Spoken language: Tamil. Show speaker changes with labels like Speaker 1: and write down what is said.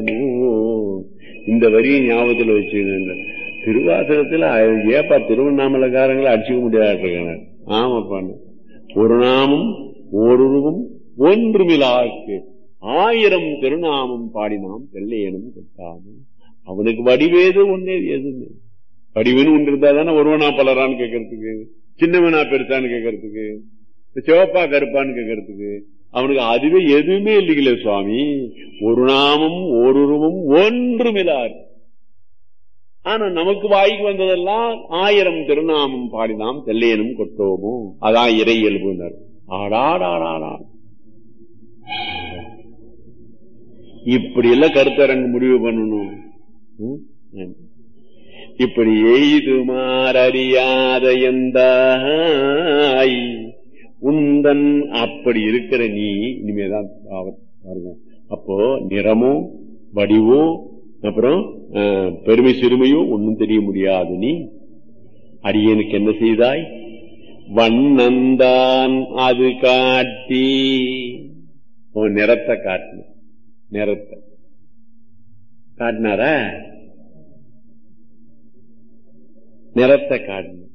Speaker 1: நிறமோ இந்த வரியை ஞாபகத்தில் வச்சுக்கோங்க திருவாசகத்துல ஏப்பா திருவண்ணாமலைக்காரங்களை அடிச்சுக்க முடியாது ஆமாப்பான்னு ஒரு நாமம் ஓருருவும் ஒன்றுமிலாக்கு ஆயிரம் திருநாமம் பாடினாம் வெள்ளையனும் கொட்டாமும் அவனுக்கு வடிவேது ஒன்னே எதுன்னு வடிவுன்னு ஒன்று இருந்தா தானே ஒருவனா பலரான்னு கேட்கறதுக்கு சின்னவனா பெருசான்னு கேட்கறதுக்கு சிவப்பா கருப்பான்னு கேட்கறதுக்கு அவனுக்கு அதுவே எதுவுமே இல்லைங்களே சுவாமி ஒரு நாமம் ஓருருவம் ஒன்றுமிலார் ஆனா நமக்கு வாய்க்கு வந்ததெல்லாம் ஆயிரம் திருநாமம் பாடினாம் தெல்லையனும் கொட்டோமோ அதான் இறை இயல்புனர் ஆடாடாடாடா இப்படி எல்லாம் கருத்தரங்கு முடிவு பண்ணணும் இப்படி எய்துமார் அறியாத எந்தாய் உந்தன் அப்படி இருக்கிற நீ இனிமேதான் பாருங்க அப்போ நிறமோ வடிவோ அப்புறம் பெருமை சிறுமையோ ஒன்னும் தெரிய முடியாது நீ அடியனுக்கு என்ன செய்தாய் வண்ணந்தான் அது காட்டி நிறத்தை காட்டின நிறத்தை காட்டினாரா நிறத்தை காட்டின